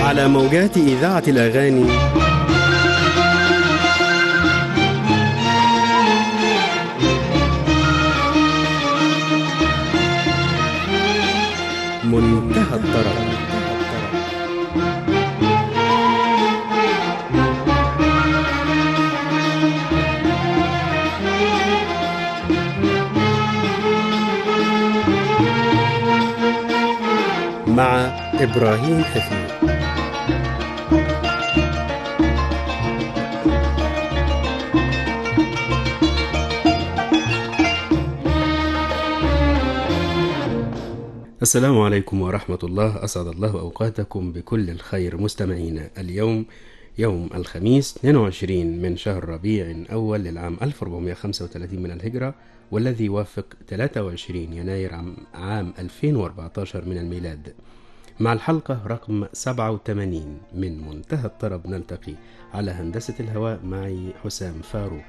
على موجات إذاعة الأغاني منتهى الطرب مع إبراهيم حفيظ السلام عليكم ورحمة الله أسعد الله أوقاتكم بكل الخير مستمعينا اليوم يوم الخميس 22 من شهر ربيع أول للعام 1435 من الهجرة والذي يوافق 23 يناير عام, عام 2014 من الميلاد مع الحلقة رقم 87 من منتهى الطرب نلتقي على هندسة الهواء معي حسام فاروق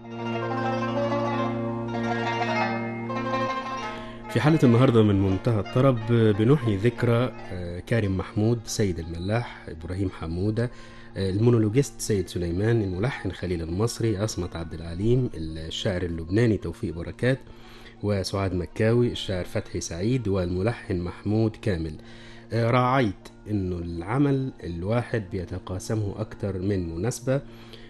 في حالة النهاردة من منتهى الطرب بنحيي ذكرى كارم محمود سيد الملاح إبراهيم حمودة المونولوجيست سيد سليمان الملحن خليل المصري عصمت عبد العليم الشاعر اللبناني توفيق بركات وسعاد مكاوي الشاعر فتحي سعيد والملحن محمود كامل راعيت انه العمل الواحد بيتقاسمه اكتر من مناسبة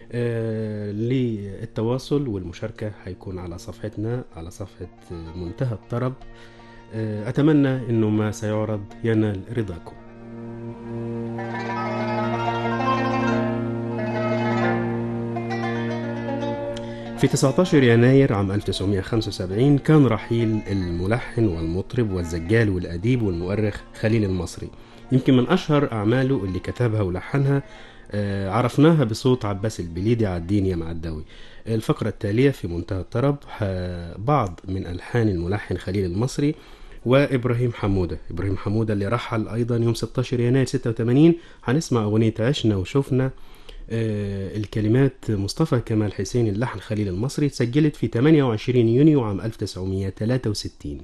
للتواصل والمشاركة هيكون على صفحتنا على صفحة منتهى الطرب أتمنى أنه ما سيعرض ينال رضاكم في 19 يناير عام 1975 كان رحيل الملحن والمطرب والزجال والأديب والمؤرخ خليل المصري يمكن من أشهر أعماله اللي كتبها ولحنها عرفناها بصوت عباس البليدي عالدين يا معداوي الفقرة التالية في منتهى الطرب بعض من ألحان الملحن خليل المصري وإبراهيم حمودة إبراهيم حمودة اللي رحل أيضا يوم 16 يناير 86 هنسمع أغنية عشنا وشوفنا الكلمات مصطفى كمال حسين اللحن خليل المصري تسجلت في 28 يونيو عام 1963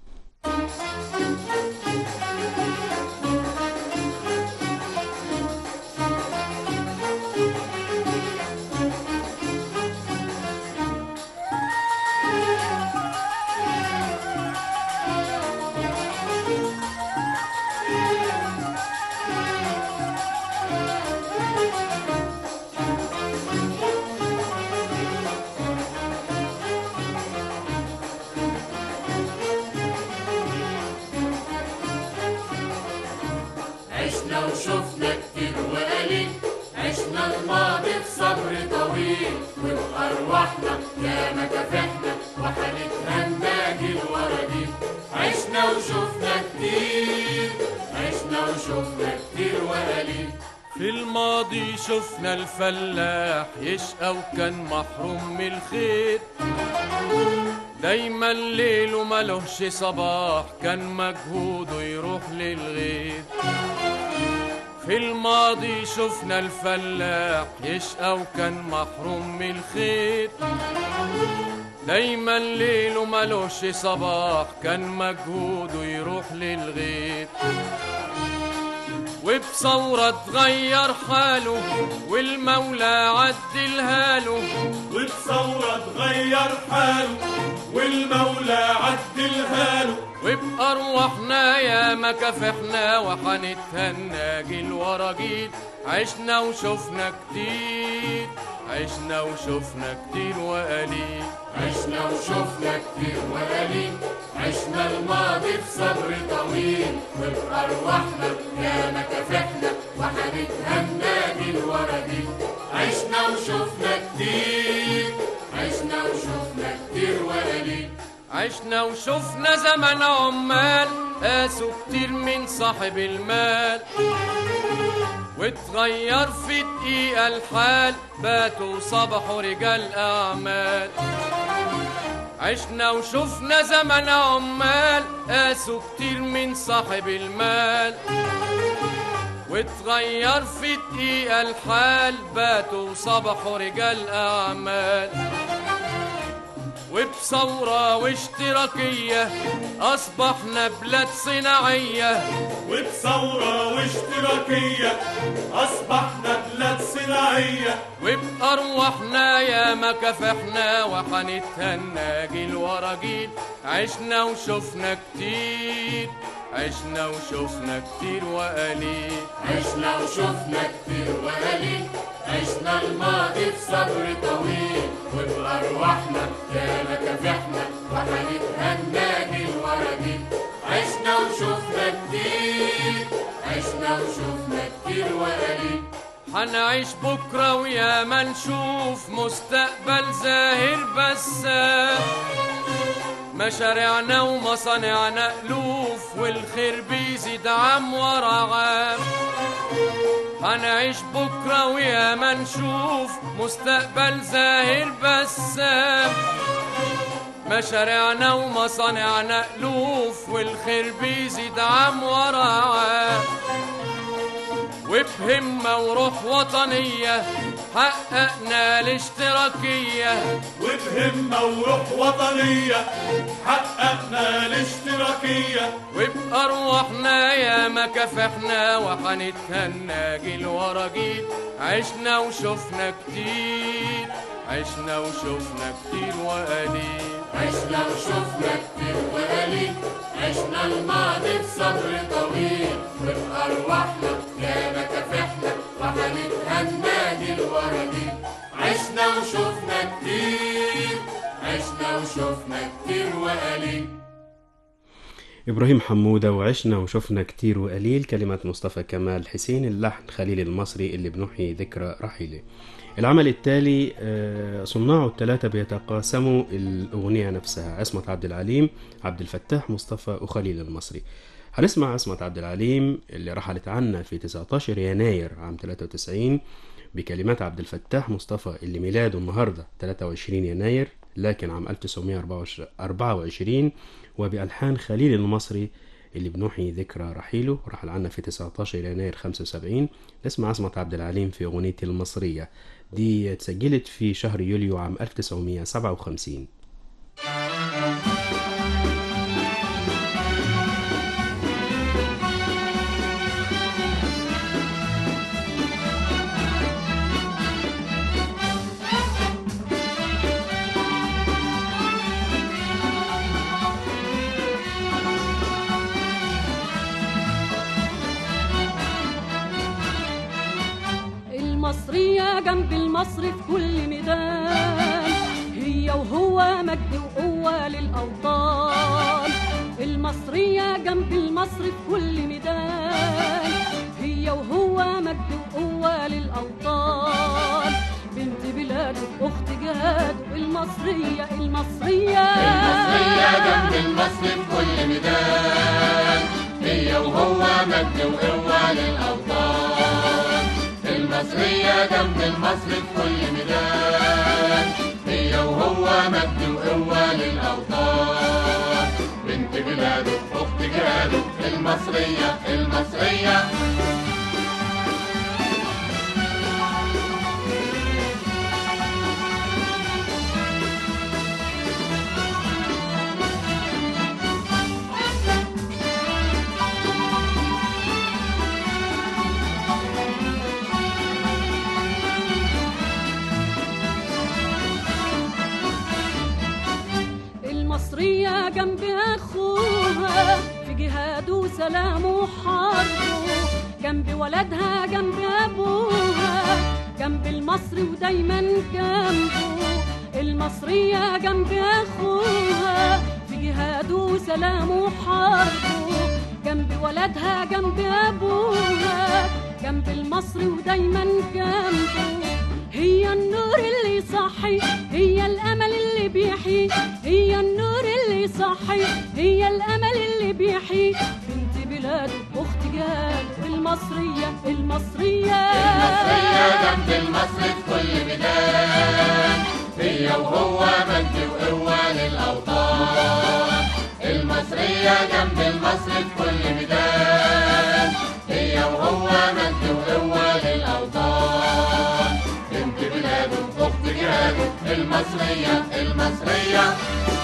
عشنا وشفنا كتير وقليل عشنا الماضي في صبر طويل وبأرواحنا يا ما كافحنا وحنتهنى جيل ورا جيل عشنا وشفنا كتير عشنا وشفنا كتير وقليل في الماضي شفنا الفلاح يشقى وكان محروم من الخير دايما ليله ملهش صباح كان مجهوده يروح للغير في الماضي شفنا الفلاح يشقى وكان محروم من الخير دايما ليله ملوش صباح كان مجهوده يروح للغير وبثورة اتغير حاله والمولى عدلها له وبثورة اتغير حاله والمولى عدلها له وبأرواحنا يا ما كافحنا وحنتهنى جيل ورا جيل عشنا وشفنا كتير عشنا وشفنا كتير وقليل عشنا وشفنا كتير وقليل عشنا الماضي في صبر طويل وبأرواحنا يا ما كافحنا وحنتهنى جيل ورا جيل عشنا وشفنا كتير عشنا وشفنا كتير وقليل عشنا وشفنا زمن عمال قاسوا كتير من صاحب المال واتغير في دقيقة الحال باتوا صبحوا رجال أعمال عشنا وشفنا زمن عمال قاسوا كتير من صاحب المال واتغير في دقيقة الحال باتوا صبحوا رجال أعمال وبثورة واشتراكية أصبحنا بلاد صناعية وبثورة واشتراكية أصبحنا بلاد صناعية وبأرواحنا يا ما كافحنا وحنتهنى جيل ورا جيل عشنا وشفنا كتير عشنا وشفنا كتير وقليل عشنا وشفنا كتير وقليل عشنا الماضي في صبر طويل وبأرواحنا ياما كافحنا وهنتهنى جيل ورا جيل عشنا وشفنا كتير عشنا وشفنا كتير وقليل هنعيش بكرة ويا ما نشوف مستقبل زاهر بسام مشاريعنا ومصانعنا ألوف والخير بيزيد عام ورا عام هنعيش بكرة ويا ما نشوف مستقبل زاهر بسام مشاريعنا ومصانعنا ألوف والخير بيزيد عام ورا عام وبهمة وروح وطنية حققنا الاشتراكية وبهمة وروح وطنية حققنا الاشتراكية وبأرواحنا يا ما كافحنا وحنتهنى جيل ورا جيل عشنا وشفنا كتير عشنا وشفنا كتير وقليل عشنا وشفنا كتير وقليل عشنا الماضي بصبر طويل وبأرواحنا ياما كافحنا وهنتهنى جيل ورا جيل عشنا وشفنا كتير عشنا وشفنا كتير وقليل إبراهيم حمودة وعشنا وشفنا كتير وقليل كلمات مصطفى كمال حسين اللحن خليل المصري اللي بنحيي ذكرى رحيله العمل التالي آه، صناعه الثلاثة بيتقاسموا الأغنية نفسها عصمة عبد العليم عبد الفتاح مصطفى وخليل المصري هنسمع عصمة عبد العليم اللي رحلت عنا في 19 يناير عام 93 بكلمات عبد الفتاح مصطفى اللي ميلاده النهاردة 23 يناير لكن عام 1924 وبألحان خليل المصري اللي بنحيي ذكرى رحيله رحل عنا في 19 يناير 75 نسمع عصمة عبد العليم في أغنية المصرية دي اتسجلت في شهر يوليو عام 1957 المصرية جنب المصري في كل ميدان هي وهو مجد وقوة للأوطان المصرية جنب المصري في كل ميدان هي وهو مجد وقوة للأوطان بنت بلاد أخت جهاد المصرية المصرية المصرية جنب المصري في كل ميدان هي وهو مجد وقوة للأوطان المصرية جنب المصري في كل ميدان هي وهو مجد وقوة للأوطان بنت بلاده أخت جهاده المصرية المصرية المصرية جنب أخوها في جهاد وسلام وحرب جنب ولدها جنب أبوها جنب المصري ودايما جنبه المصرية جنب أخوها في جهاد وسلام وحرب جنب ولدها جنب أبوها جنب المصري ودايما جنبه هي النور اللي صحي هي الامل اللي بيحيي هي النور اللي صحي هي الامل اللي بيحيي بنت بلاد اخت جهاد المصريه المصريه المصرية جنب المصري في كل ميدان هي وهو مجد وقوة للأوطان المصرية جنب المصري في كل ميدان هي وهو مجد وقوة للأوطان بنت بلاده أخت جهاده المصرية المصرية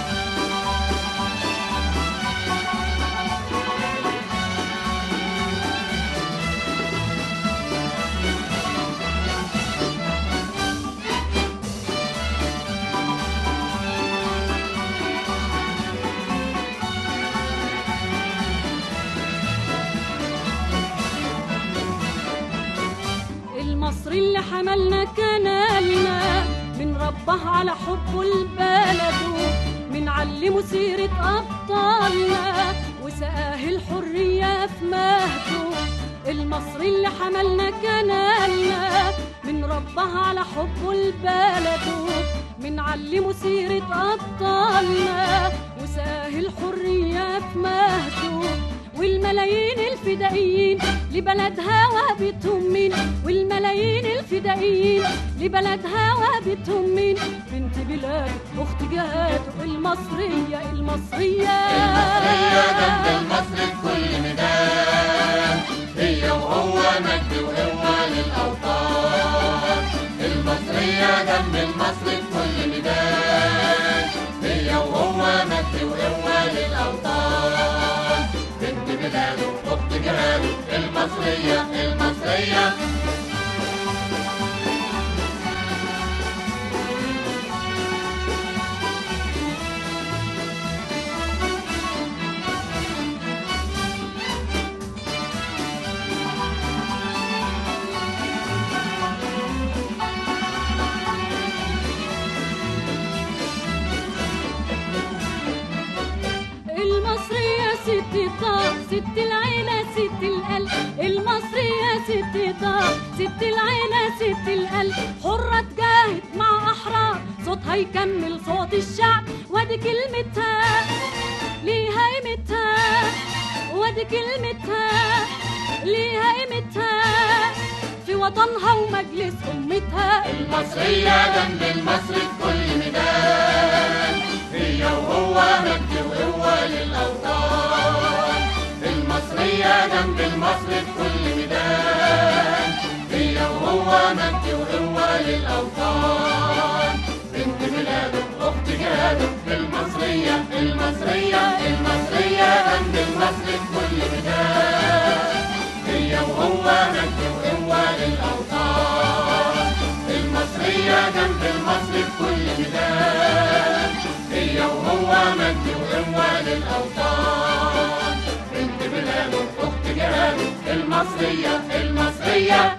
المصري اللي حملنا كنالنا من ربه على حبه لبلده من علمه سيرة أبطالنا وسقاه الحرية في مهده المصري اللي حملنا كنالنا من ربه على حبه لبلده من علمه سيرة أبطالنا وسقاه الحرية في مهده والملايين الفدائيين لبلدها وهبتهم مين والملايين الفدائيين لبلدها وهبتهم مين بنت بلاد اخت جهاد المصريه المصريه المصرية جنب المصري في كل ميدان هي وهو مجد وقوة للأوطان المصرية جنب المصري في كل ميدان هي وهو مجد وقوة للأوطان بنت بلاده أخت جهاده المصرية المصرية المصرية ست طاق ست العيلة ست القلب المصرية ست طاق ست العيلة ست القلب حرة تجاهد مع أحرار صوتها يكمل صوت الشعب وادي كلمتها ليها قيمتها وادي كلمتها ليها قيمتها في وطنها ومجلس أمتها المصرية جنب المصري في كل ميدان هي وهو مجد وقوة للأوطان المصرية جنب المصري في كل ميدان هي وهو مجد وقوة للأوطان بنت بلاده أخت جهاده المصرية المصرية المصرية جنب المصري في كل ميدان هي وهو مجد وقوة للأوطان المصرية جنب المصري في كل ميدان هي وهو مجد وقوة للأوطان بنت بلاده أخت جهاده المصرية المصرية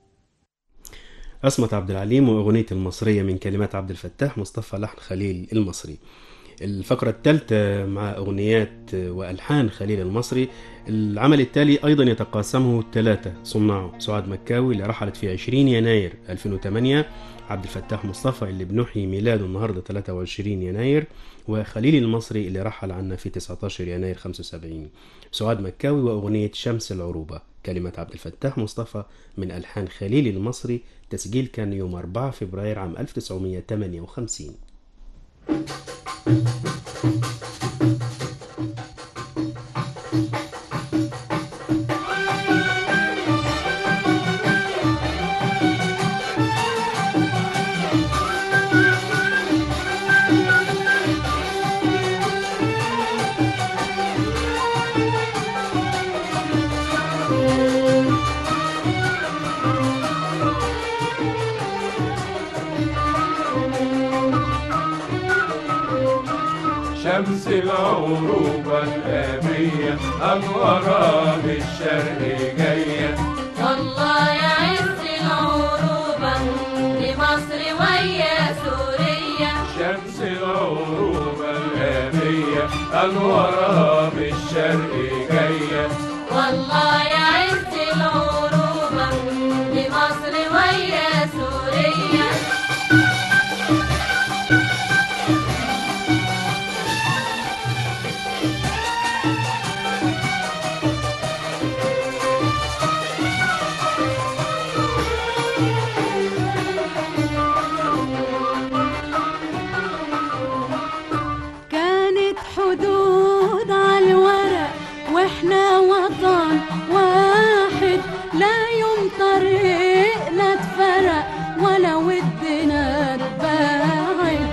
عصمت عبد العليم وأغنية المصرية من كلمات عبد الفتاح مصطفى لحن خليل المصري الفقرة الثالثة مع أغنيات وألحان خليل المصري العمل التالي أيضا يتقاسمه ثلاثة صناعه سعاد مكاوي اللي رحلت في 20 يناير 2008 عبد الفتاح مصطفى اللي بنحيي ميلاده النهاردة 23 يناير وخليل المصري اللي رحل عنا في 19 يناير 75 سعاد مكاوي وأغنية شمس العروبة كلمة عبد الفتاح مصطفى من ألحان خليل المصري تسجيل كان يوم 4 فبراير عام 1958 شمس العروبة الآبية أنوارها بالشرق جاية والله يعز العروبة لمصر ويا سوريا شمس العروبة الآبية أنوارها بالشرق جاية والله يعز العروبة لمصر ويا سوريا كانت حدود على الورق واحنا وطن واحد لا يوم طريقنا اتفرق ولا ودنا اتباعد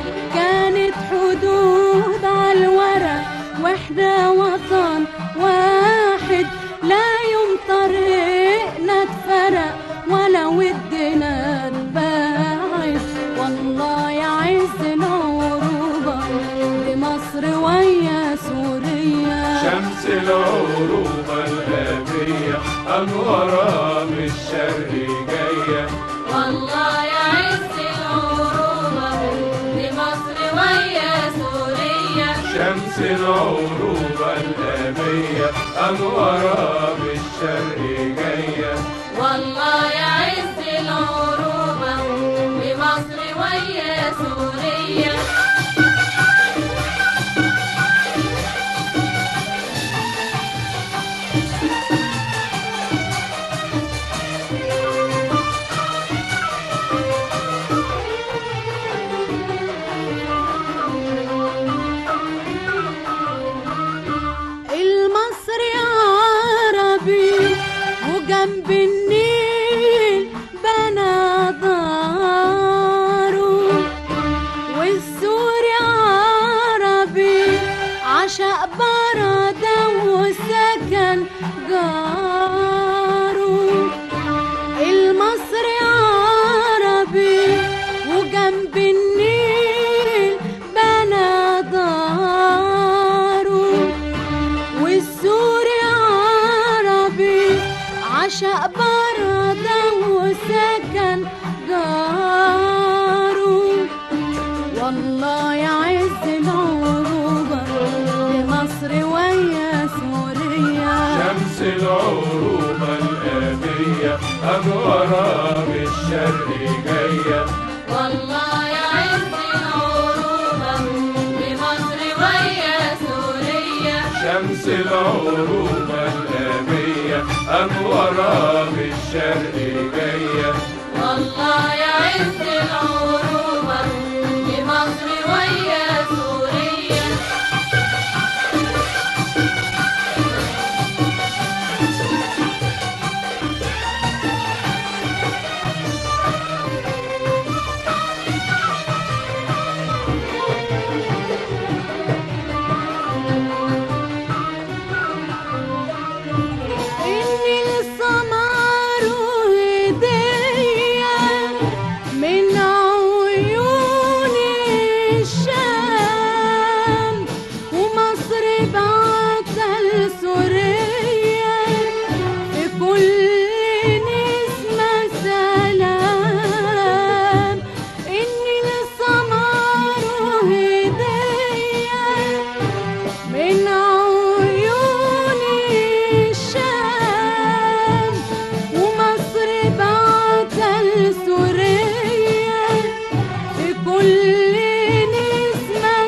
أنوارها من الشرق جاية والله يعز العروبة لمصر ويا سوريا شمس العروبة الأبية أنوارها من الشرق جاية والله يعز العروبة لمصر ويا سوريا المصري عربي وجنب النيل بنى داره والسوري عربي عشق برده وسكن جاره المصري عربي وجنب النيل بنى داره والسوري عربي عشق برده وسكن جاره والله يعز العروبة لمصر ويا سوريا شمس العروبة الأبية أنوارها من الشرق جاية والله يعز العروبة لمصر ويا سوريا شمس العروبة الأبية أنوارها من الشرق جاية والله يعز العروبة لمصر ويا سوريا إني السمار هدية من عيون الشام ومصر بعت لسوريا في كل نسمة سلام إني السمار هدية من عيون الشام ومصر بعت لسوريا في كل نسمة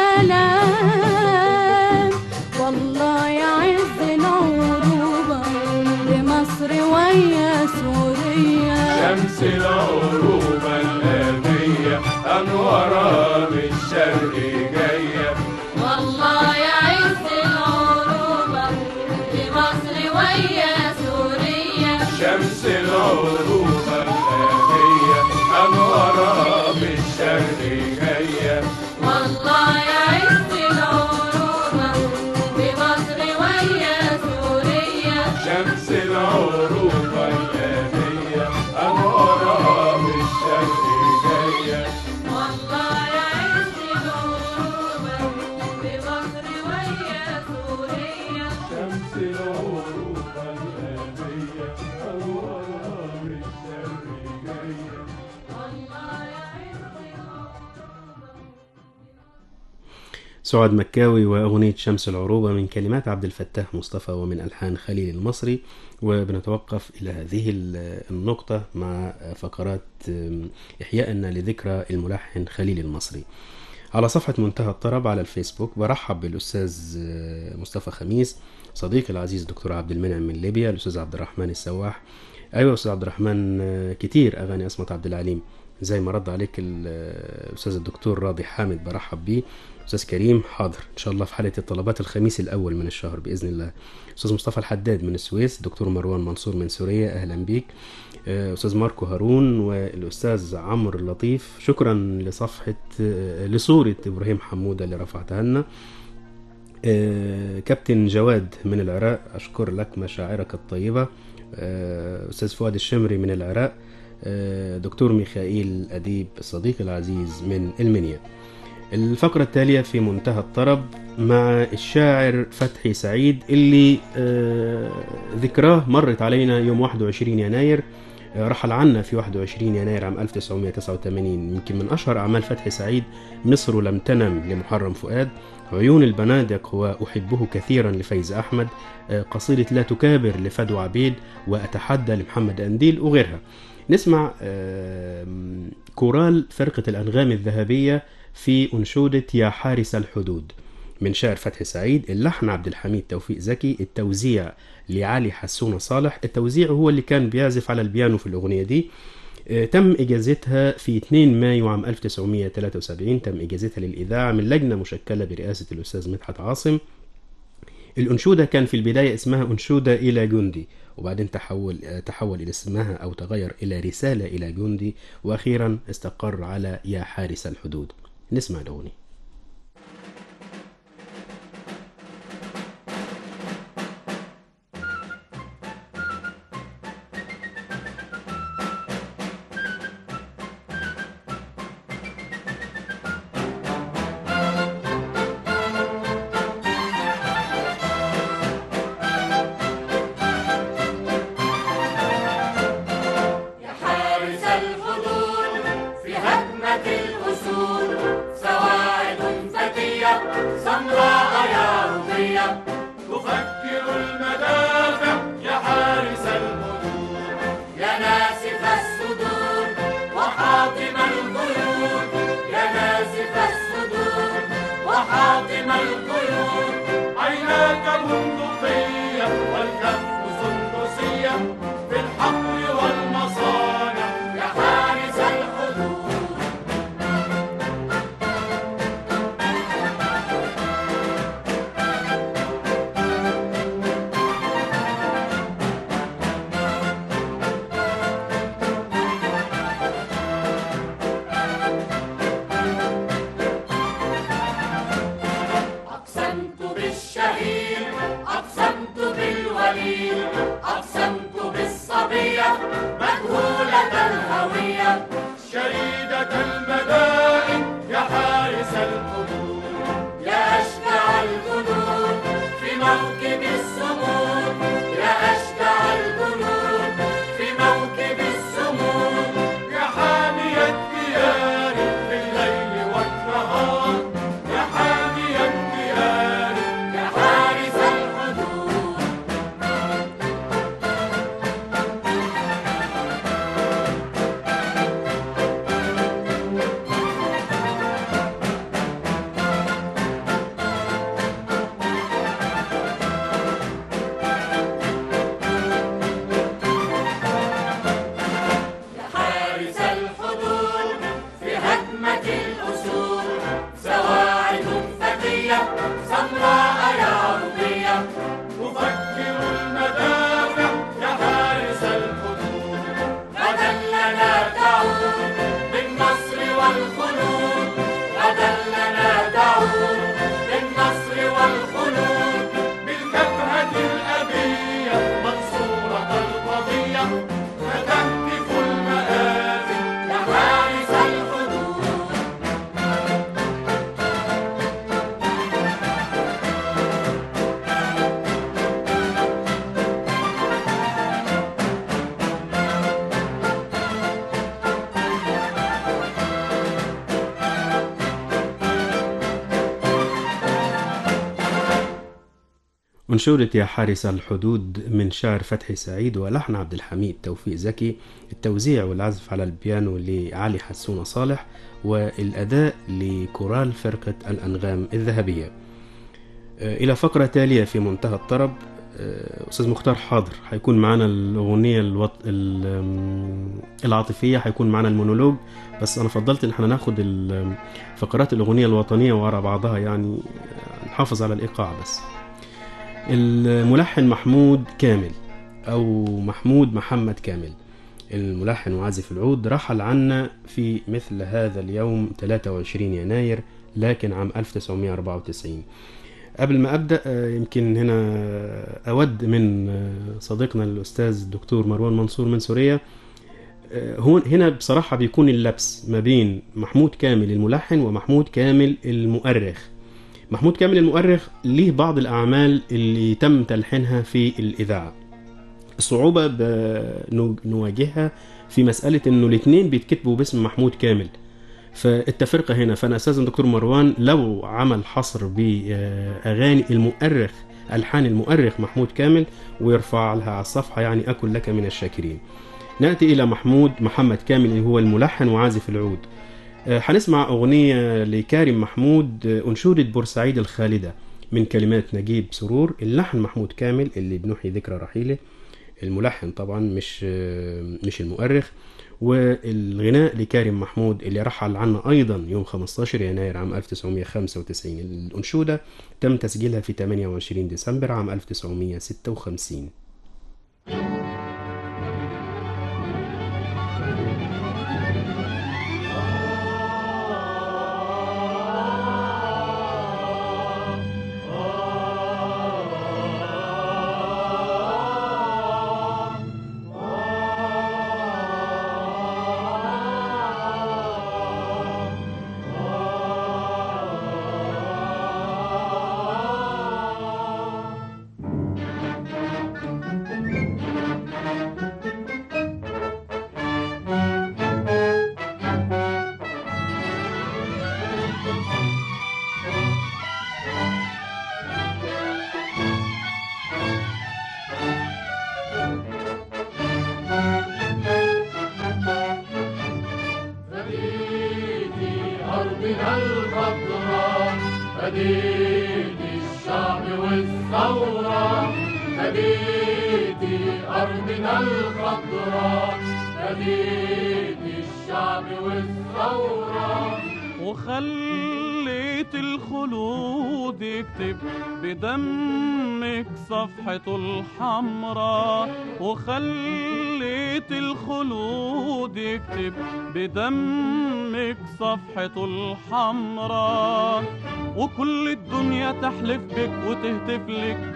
سلام والله يعز العروبة لمصر ويا سوريا شمس العروبة الأبية أنوارها من الشرق جاية والله يعز العروبة لمصر ويا سوريا شمس العروبة الأبية أنوارها من الشرق جاية والله يعز العروبة لمصر ويا سوريا شمس العروبة الأبية أنوارها من الشرق جاية والله يعز العروبة لمصر ويا سوريا شمس العروبة الأبية أنوارها من الشرق جاية والله يعز العروبة سعاد مكاوي وأغنية شمس العروبة من كلمات عبد الفتاح مصطفى ومن ألحان خليل المصري وبنتوقف إلى هذه ال- النقطة مع فقرات أم، إحيائنا لذكرى الملحن خليل المصري على صفحة منتهى الطرب على الفيسبوك برحب بالأستاذ آه، مصطفى خميس صديقي العزيز دكتور عبد المنعم من ليبيا الأستاذ عبد الرحمن السواح أيوة أستاذ عبد الرحمن آه، كتير أغاني أصمت عبد العليم زي ما رد عليك ال- آه، الأستاذ الدكتور راضي حامد برحب بيه أستاذ كريم حاضر إن شاء الله في حلقة الطلبات الخميس الأول من الشهر بإذن الله أستاذ مصطفى الحداد من السويس دكتور مروان منصور من سوريا أهلا بيك آه، أستاذ ماركو هارون والأستاذ عمرو اللطيف شكرا لصفحة آه، لصورة إبراهيم حمودة اللي رفعتها لنا آه، كابتن جواد من العراق أشكر لك مشاعرك الطيبة آه، أستاذ فؤاد الشمري من العراق آه، دكتور ميخائيل أديب صديقي العزيز من المنيا الفقرة التالية في منتهى الطرب مع الشاعر فتحي سعيد اللي آه، ذكراه مرت علينا يوم 21 يناير آه، رحل عنا في 21 يناير عام 1989 يمكن من أشهر أعمال فتحي سعيد مصر لم تنم لمحرم فؤاد عيون البنادق وأحبه كثيرا لفايز أحمد آه، قصيدة لا تكابر لفدو عبيد وأتحدى لمحمد أنديل وغيرها نسمع آم، كورال فرقة الأنغام الذهبية في أنشودة يا حارس الحدود من شعر فتحي سعيد اللحن عبد الحميد توفيق زكي التوزيع لعلي حسون صالح التوزيع هو اللي كان بيعزف على البيانو في الأغنية دي آه، تم إجازتها في 2 مايو عام 1973 تم إجازتها للإذاعة من لجنة مشكلة برئاسة الأستاذ مدحت عاصم الأنشودة كان في البداية اسمها أنشودة إلى جندي وبعدين تحول آه، تحول إلى اسمها أو تغير إلى رسالة إلى جندي وأخيرا استقر على يا حارس الحدود نسمع الأغنية يا حارس الحدود في هجمة الأسود سواعد فتية سمراء يعربية تفكر المدافع يا حارس الحدود يا ناسف الصدور وحاطم القيود يا ناسف الصدور وحاطم القيود عيناك بندقية والكف سندسية في الحقل والمصانع يا حارس الحدود أقسمت بالشهيد أقسمت بالوليد أقسمت بالصبية مجهولة الهوية شريدة المدائن يا حارس الحدود يا أشجع الجنود في موكب السمود يا أشجع الجنود في موكب السمود يا حامي الديار في الليل والنهار يا حامي الديار يا حارس الحدود يا حارس الحدود في هجمة الأسود سواعد فتية سمراء يعربية تفكر المدافع يا حارس الحدود غدا لنا تعود بالنصر والخلود غدا لنا تعود بالنصر والخلود بالجبهة الأبية منصورة القضية فتهتف المآذن يا حارس الحدود أنشودة يا حارس الحدود من شعر فتحي سعيد ولحن عبد الحميد توفيق زكي التوزيع والعزف على البيانو لعلي حسون صالح والأداء لكورال فرقة الأنغام الذهبية آه، إلى فقرة تالية في منتهى الطرب آه، أستاذ مختار حاضر هيكون معنا الأغنية الوط... ال- آم، العاطفية هيكون معنا المونولوج بس أنا فضلت إن احنا ناخد ال- فقرات الأغنية الوطنية ورا بعضها يعني آه، نحافظ على الإيقاع بس الملحن محمود كامل أو محمود محمد كامل الملحن وعازف العود رحل عنا في مثل هذا اليوم 23 يناير لكن عام 1994 قبل ما أبدأ آه، يمكن هنا أود من آه، صديقنا الأستاذ الدكتور مروان منصور من سوريا آه، هون هنا بصراحة بيكون اللبس ما بين محمود كامل الملحن ومحمود كامل المؤرخ محمود كامل المؤرخ ليه بعض الأعمال اللي تم تلحينها في الإذاعة الصعوبة بنواجهها في مسألة إنه الاتنين بيتكتبوا باسم محمود كامل فالتفرقة هنا فأنا أستاذن دكتور مروان لو عمل حصر بأغاني المؤرخ ألحان المؤرخ محمود كامل ويرفع لها على الصفحة يعني أكن لك من الشاكرين نأتي إلى محمود محمد كامل اللي هو الملحن وعازف العود آه، هنسمع أغنية لكارم محمود آه، أنشودة بورسعيد الخالدة من كلمات نجيب سرور اللحن محمود كامل اللي بنحيي ذكرى رحيله الملحن طبعا مش آه، مش المؤرخ والغناء لكارم محمود اللي رحل عنا أيضا يوم 15 يناير عام 1995 الأنشودة تم تسجيلها في 28 ديسمبر عام 1956 فديتي أرضنا الخضراء فديتي الشعب والثورة فديتي أرضنا الخضراء فديتي الشعب والثورة وخليت الخلود يكتب بدمك صفحته الحمراء وخليت الخلود يكتب بدمك صفحته الحمراء وكل الدنيا تحلف بك وتهتف لك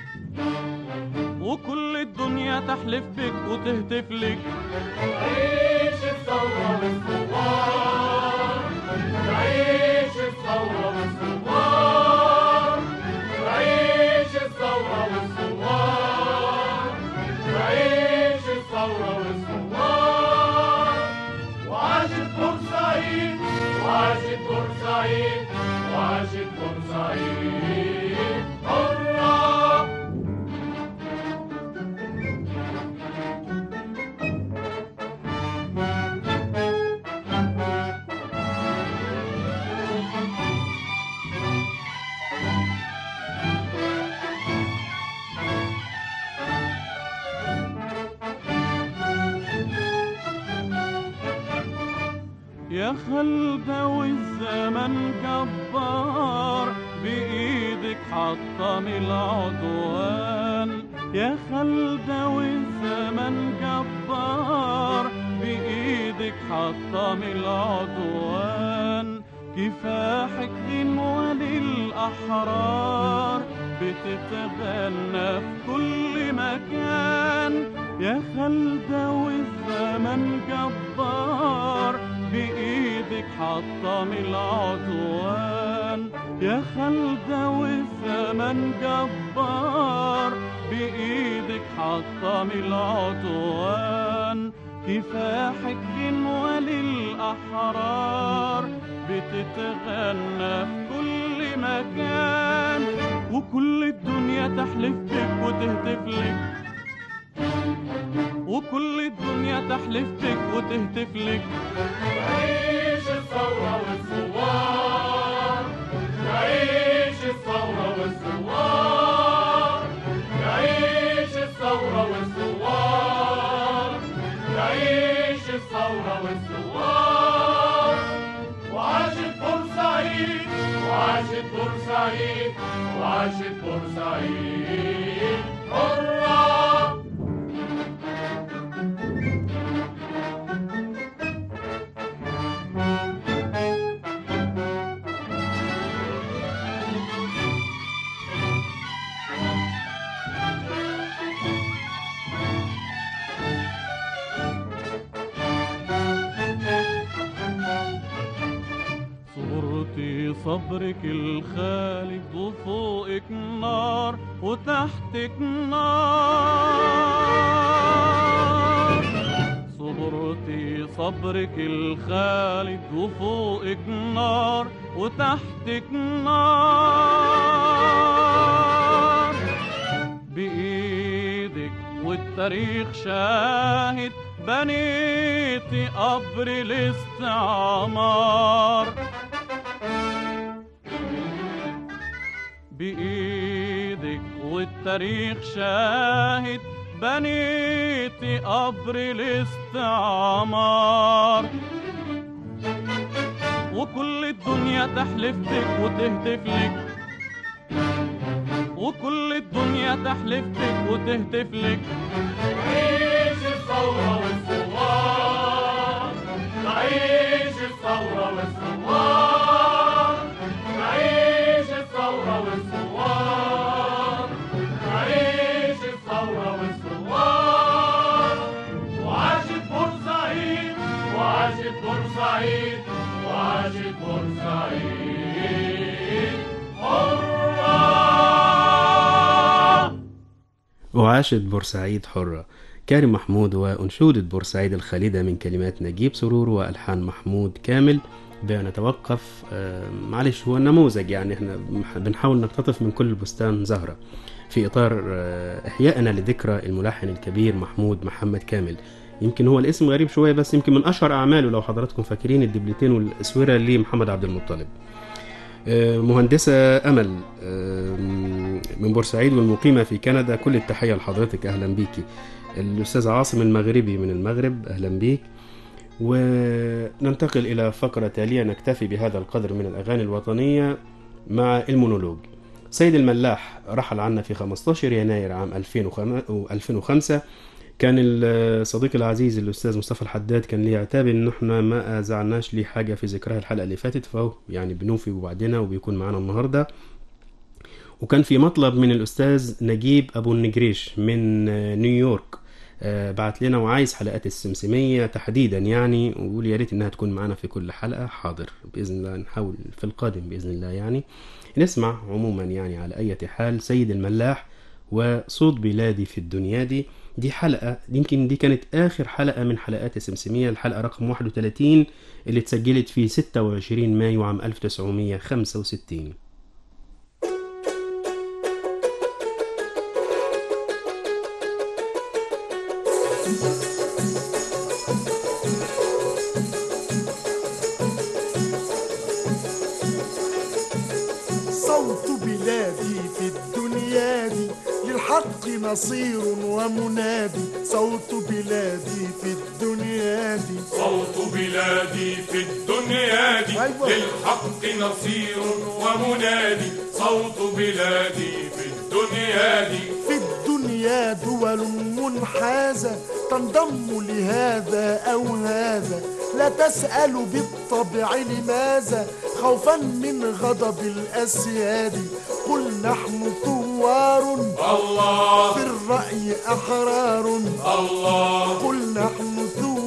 وكل الدنيا تحلف بك وتهتف لك عيش الثورة والثوار عيش الثورة والثوار عيش الثورة والثوار عيش الثورة والثوار وعاشت بورسعيد وعاشت بورسعيد وعاشت بورسعيد حرة يا خلدة والزمن جبار بإيدك حطم العدوان يا خلدة والزمن جبار بإيدك حطم العدوان كفاحك غنوة للأحرار بتتغنى في كل مكان يا خلدة والزمن جبار بإيدك حطم العدوان يا خلدة والزمن جبار بإيدك حطم العدوان كفاحك غنوة للأحرار بتتغنى في كل مكان وكل الدنيا تحلف بك وتهتف لك وكل الدنيا تحلف بك وتهتف لك عيش الثورة والثوار عيش الثورة والثوار عيش الثورة والثوار عيش الثورة والثوار وعاشت بورسعيد وعاشت بورسعيد وعاشت بورسعيد حرة صبرك الخالد وفوقك نار وتحتك نار صبرتي صبرك الخالد وفوقك نار وتحتك نار بإيدك والتاريخ شاهد بنيتي قبر الاستعمار بإيدك والتاريخ شاهد بنيتي قبر الاستعمار وكل الدنيا تحلف لك وتهتف لك وكل الدنيا تحلف لك وتهتف لك نعيش الثورة والثوار نعيش الثورة والثوار نعيش الثورة والثوار نعيش الثورة والثوار وعاشت بورسعيد وعاشت بورسعيد وعاشت بورسعيد حرة وعاشت بورسعيد حرة كارم محمود وأنشودة بورسعيد الخالدة من كلمات نجيب سرور وألحان محمود كامل بنتوقف آه، معلش هو نموذج يعني احنا بنح- بنحاول نقتطف من كل بستان زهرة في إطار آه، إحيائنا لذكرى الملحن الكبير محمود محمد كامل يمكن هو الاسم غريب شوية بس يمكن من أشهر أعماله لو حضراتكم فاكرين الدبلتين والأسورة لمحمد عبد المطلب آه، مهندسة أمل آه، من بورسعيد والمقيمة في كندا كل التحية لحضرتك أهلا بيكي الأستاذ عاصم المغربي من المغرب أهلا بيك وننتقل إلى فقرة تالية نكتفي بهذا القدر من الأغاني الوطنية مع المونولوج سيد الملاح رحل عنا في 15 يناير عام 2005 كان الصديق العزيز الأستاذ مصطفى الحداد كان ليه عتاب إن احنا ما زعلناش ليه حاجة في ذكرها الحلقة اللي فاتت فهو يعني بنوفي بوعدنا وبيكون معنا النهاردة وكان في مطلب من الأستاذ نجيب أبو النجريش من آه، نيويورك آه، بعت لنا وعايز حلقات السمسمية تحديدا يعني ويقول يا ريت إنها تكون معنا في كل حلقة حاضر بإذن الله نحاول في القادم بإذن الله يعني نسمع عموما يعني على أي حال سيد الملاح وصوت بلادي في الدنيا دي دي حلقة يمكن دي كانت آخر حلقة من حلقات السمسمية الحلقة رقم 31 اللي اتسجلت في 26 مايو عام 1965 صوت بلادي في الدنيا دي للحق نصير ومنادي صوت بلادي في الدنيا دي صوت بلادي في الدنيا دي أيوة. للحق نصير ومنادي صوت بلادي في الدنيا دي في الدنيا دول منحازة تنضم لهذا أو هذا لا تسأل بالطبع لماذا خوفا من غضب الأسياد قل نحن ثوار الله في الرأي أحرار الله قل نحن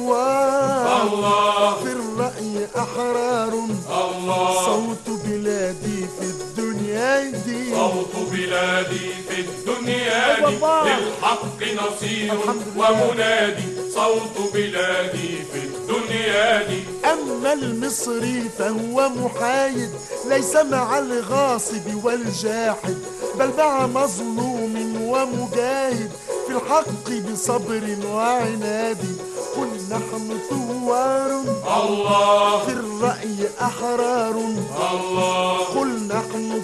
ثوار الله في الرأي أحرار الله صوت بلادي في الدنيا دي صوت بلادي في الدنيا دي والله. للحق نصير الحمد لله. ومنادي صوت بلادي في الدنيا دي أما المصري فهو محايد ليس مع الغاصب والجاحد بل مع مظلوم ومجاهد في الحق بصبر وعناد قل نحن ثوار الله في الرأي أحرار الله قل نحن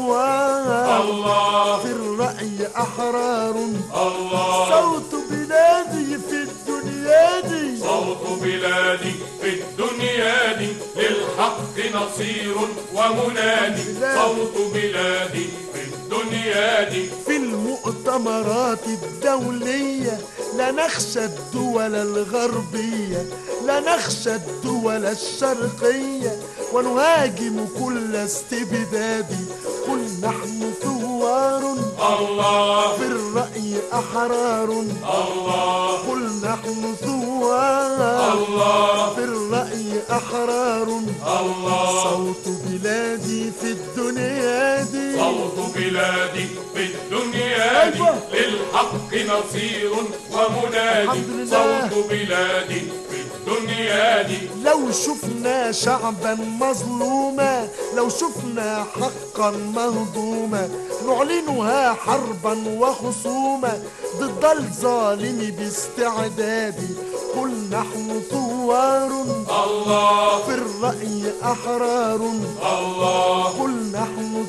ثوار الله في الرأي أحرار الله صوت بلادي في الدنيا دي صوت بلادي في الدنيا دي للحق نصير ومنادي صوت بلادي في الدنيا دي في المؤتمرات الدولية لا نخشى الدول الغربية لا نخشى الدول الشرقية ونهاجم كل استبداد قل نحن ثوار الله في الرأي أحرار الله قل نحن ثوار الله في الرأي أحرار الله صوت بلاد بلادي في الدنيا دي صوت بلادي في الدنيا دي أيوة. للحق نصير ومنادي الحمد لله. صوت بلادي في الدنيا دي لو شفنا شعبا مظلوما لو شفنا حقا مهضوما نعلنها حربا وخصوما ضد الظالم باستعداد قل نحن ثوار الله في الرأي أحرار الله قل نحن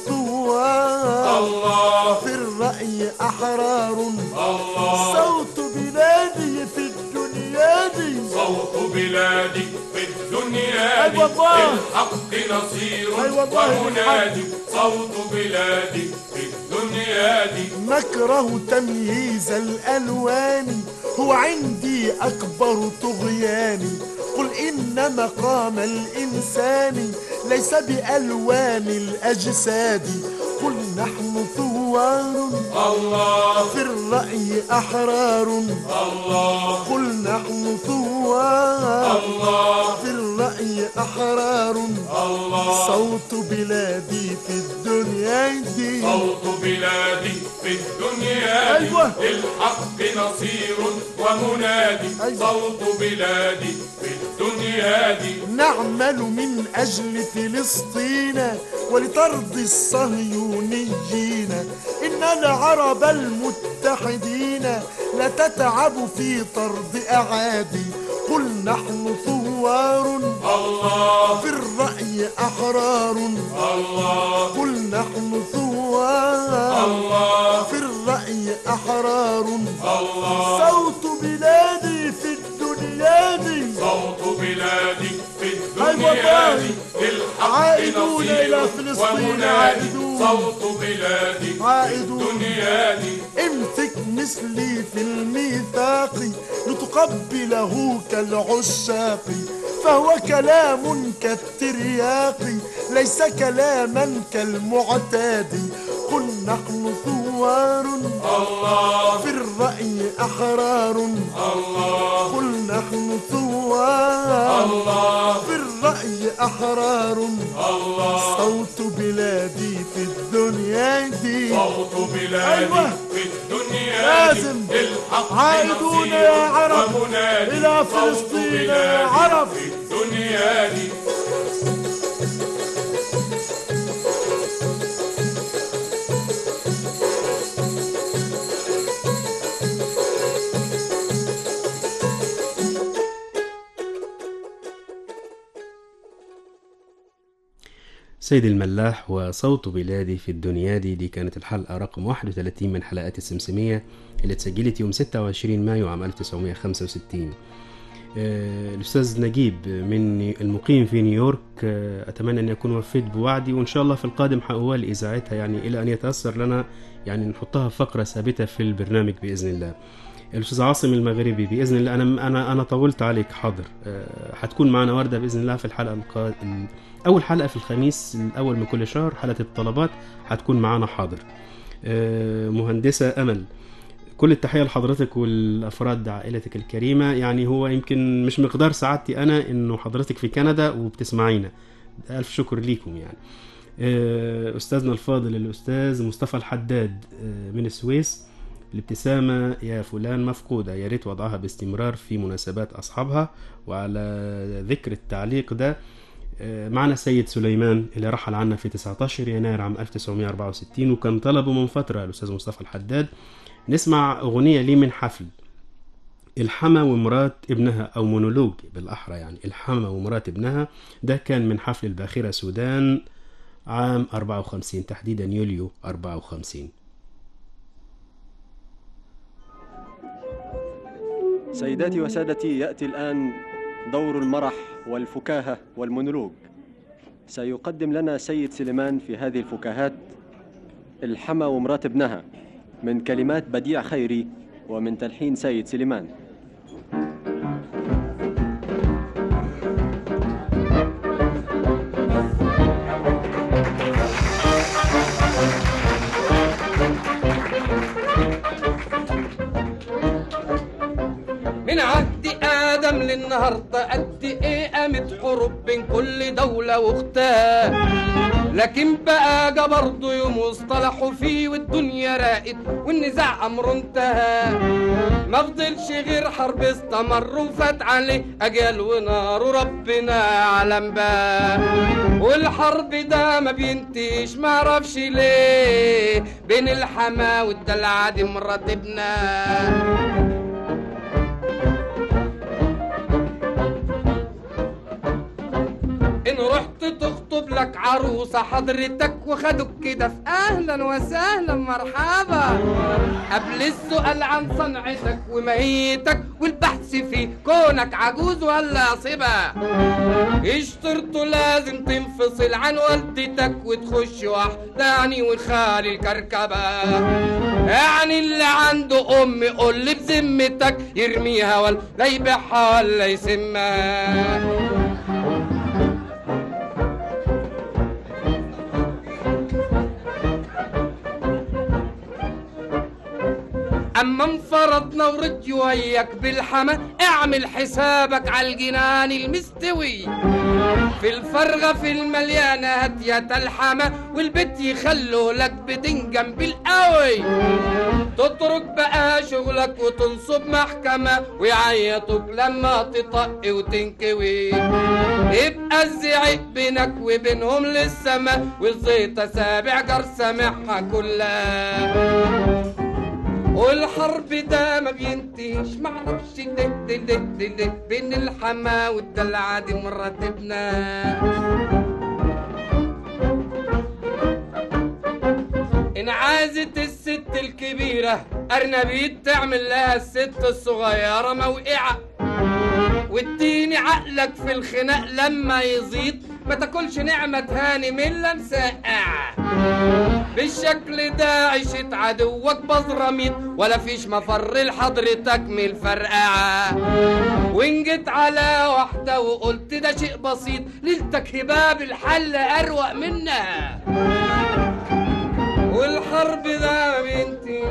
ثوار الله في الرأي أحرار الله صوت بلادي في الدنيا دي صوت بلادي في الدنيا دي أي والله. للحق نصير أي والله ومنادي صوت بلادي في الدنيا دي نكره تمييز الألوان هو عندي أكبر طغيان قل إن مقام الإنسان ليس بألوان الأجساد قل نحن ثوار الله في الرأي أحرار الله قل نحن ثوار الله في الرأي أحرار الله صوت بلادي في الدنيا دي صوت بلادي في الدنيا دي أيوة. للحق نصير ومنادي أيوة. صوت بلادي في الدنيا دي نعمل من أجل فلسطين ولطرد الصهيونيين إن العرب المتحدين لا تتعب في طرد أعادي قل نحن ثوار الله في الرأي أحرار الله قل نحن ثوار الله في الرأي أحرار الله صوت بلادي في الدنيا دي صوت بلادي في أي الدنيا والله. دي للحق عائدون نصير إلى فلسطين، ومنادي عائدون. صوت بلادي في عائدون. الدنيا دي امسك مثلي في الميثاق لتقبله كالعشاق فهو كلام كالترياق ليس كلاما كالمعتاد قل نحن ثوار الله في الرأي أحرار الله قل نحن ثوار الله في الرأي أحرار الله صوت بلادي في الدنيا دي صوت بلادي أيوة. في الدنيا لازم. دي للحق عائدون نصير يا عرب ومنادي إلى صوت فلسطين يا بلادي عرب. في الدنيا دي سيد الملاح وصوت بلادي في الدنيا دي دي كانت الحلقة رقم 31 من حلقات السمسمية اللي اتسجلت يوم 26 مايو عام 1965 آه، الأستاذ نجيب من المقيم في نيويورك آه، أتمنى أن أكون وفيت بوعدي وإن شاء الله في القادم هأوالي إذاعتها يعني إلى أن يتأثر لنا يعني نحطها فقرة ثابتة في البرنامج بإذن الله الأستاذ عاصم المغربي بإذن الله أنا أنا أنا طولت عليك حاضر آه، هتكون معنا وردة بإذن الله في الحلقة القا... ال- أول حلقة في الخميس الأول من كل شهر حلقة الطلبات هتكون معنا حاضر آه، مهندسة أمل كل التحية لحضرتك والأفراد عائلتك الكريمة يعني هو يمكن مش مقدار سعادتي أنا إنه حضرتك في كندا وبتسمعينا ألف شكر ليكم يعني آه، أستاذنا الفاضل الأستاذ مصطفى الحداد آه، من السويس الابتسامة يا فلان مفقودة يا ريت وضعها باستمرار في مناسبات أصحابها وعلى ذكر التعليق ده آه، معنا سيد سليمان اللي رحل عنا في 19 يناير عام 1964 وكان طلبه من فترة الأستاذ مصطفى الحداد نسمع أغنية ليه من حفل الحما ومرات ابنها أو مونولوج بالأحرى يعني الحما ومرات ابنها ده كان من حفل الباخرة سودان عام 54 تحديدا يوليو 54 سيداتي وسادتي يأتي الآن دور المرح والفكاهة والمونولوج سيقدم لنا سيد سليمان في هذه الفكاهات الحما ومرات ابنها من كلمات بديع خيري ومن تلحين سيد سليمان من عهد ندم للنهارده قد ايه قامت حروب بين كل دولة واختها لكن بقى جا برضه يوم واصطلحوا فيه والدنيا راقت والنزاع امره انتهى ما فضلش غير حرب استمر وفات عليه اجال ونار وربنا يعلم بقى والحرب ده ما بينتهيش ما اعرفش ليه بين الحما والدلع دي مراتبنا ان رحت تخطب لك عروسة حضرتك وخدوك كده في اهلا وسهلا مرحبا قبل السؤال عن صنعتك ومهيتك والبحث في كونك عجوز ولا صبا اشترطوا لازم تنفصل عن والدتك وتخش واحدة يعني وخالي الكركبة يعني اللي عنده ام قول لي بذمتك يرميها ولا يبيعها ولا يسمها اما انفرضنا ورد وياك بالحما اعمل حسابك على الجنان المستوي في الفرغة في المليانة هدية الحما والبيت يخلوا لك بدنجم بالقوي تترك بقى شغلك وتنصب محكمة ويعيطوك لما تطق وتنكوي يبقى الزعيق بينك وبينهم للسما والزيطة سابع جر سامعها كلها والحرب ده ما بينتهيش معرفش ليه ليه ليه ليه ليه بين الحما والدلع دي مراتبنا إن عازت الست الكبيرة أرنبيت تعمل لها الست الصغيرة موقعة واديني عقلك في الخناق لما يزيد ما تاكلش نعمة هاني من لا مسقعة بالشكل ده عيشة عدوك بزرميط ولا فيش مفر لحضرتك من الفرقعة وإن جيت على واحدة وقلت ده شيء بسيط ليلتك هباب الحل أروق منها والحرب ده بنتي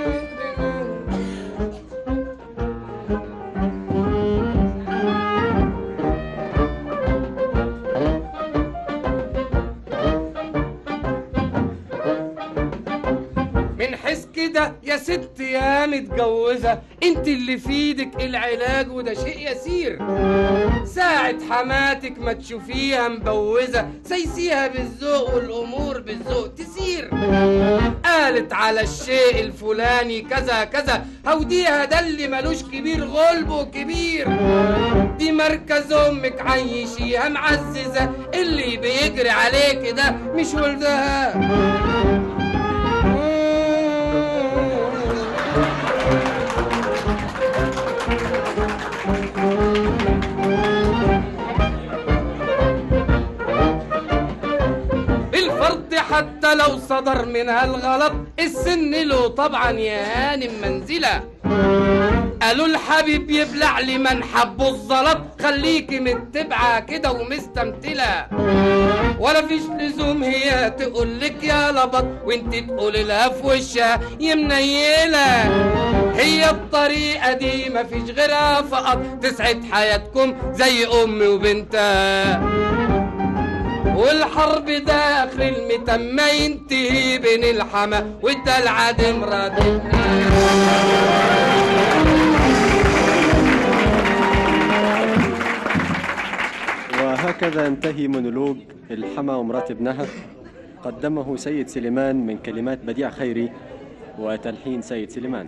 من حس كده يا ست يا متجوزة انت اللي في ايدك العلاج وده شيء يسير ساعة حماتك ما تشوفيها مبوزة سيسيها بالذوق والامور بالذوق تسير قالت على الشيء الفلاني كذا كذا هوديها ده اللي ملوش كبير غلبه كبير دي مركز امك عيشيها معززة اللي بيجري عليك ده مش ولدها بالفرض حتى لو صدر منها الغلط السن له طبعا يا هانم منزلة قالوا الحبيب يبلع لمن حبه الزلط خليكي متبعة كده ومستمتلة ولا فيش لزوم هي تقولك يا لبط وانت تقولي لها في وشها يا منيلة هي الطريقة دي مفيش غيرها فقط تسعد حياتكم زي أمي وبنتها والحرب ده اخر المتم ما ينتهي بين الحما والدلع دي مراتبنا وهكذا انتهي مونولوج الحما ومرات ابنها قدمه سيد سليمان من كلمات بديع خيري وتلحين سيد سليمان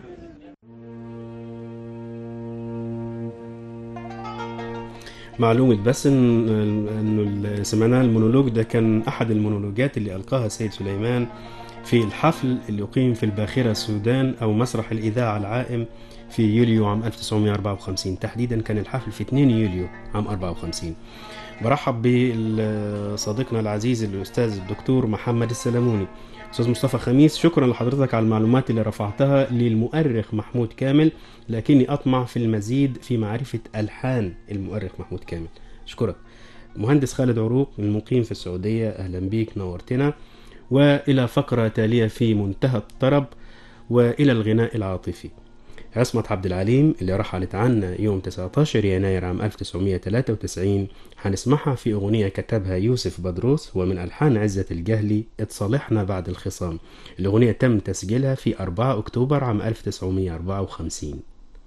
معلومة بس ان انه ال- سمعناه المونولوج ده كان احد المونولوجات اللي القاها السيد سليمان في الحفل اللي اقيم في الباخرة السودان او مسرح الاذاعة العائم في يوليو عام 1954 تحديدا كان الحفل في 2 يوليو عام 54 برحب بصديقنا العزيز الاستاذ الدكتور محمد السلموني استاذ مصطفى خميس شكرا لحضرتك على المعلومات اللي رفعتها للمؤرخ محمود كامل لكني اطمع في المزيد في معرفه الحان المؤرخ محمود كامل اشكرك مهندس خالد عروق المقيم في السعوديه اهلا بيك نورتنا والى فقره تاليه في منتهى الطرب والى الغناء العاطفي عصمت عبد العليم اللي رحلت عنا يوم 19 يناير عام 1993 هنسمعها في أغنية كتبها يوسف بدروس ومن ألحان عزة الجهلي اتصالحنا بعد الخصام الأغنية تم تسجيلها في 4 أكتوبر عام 1954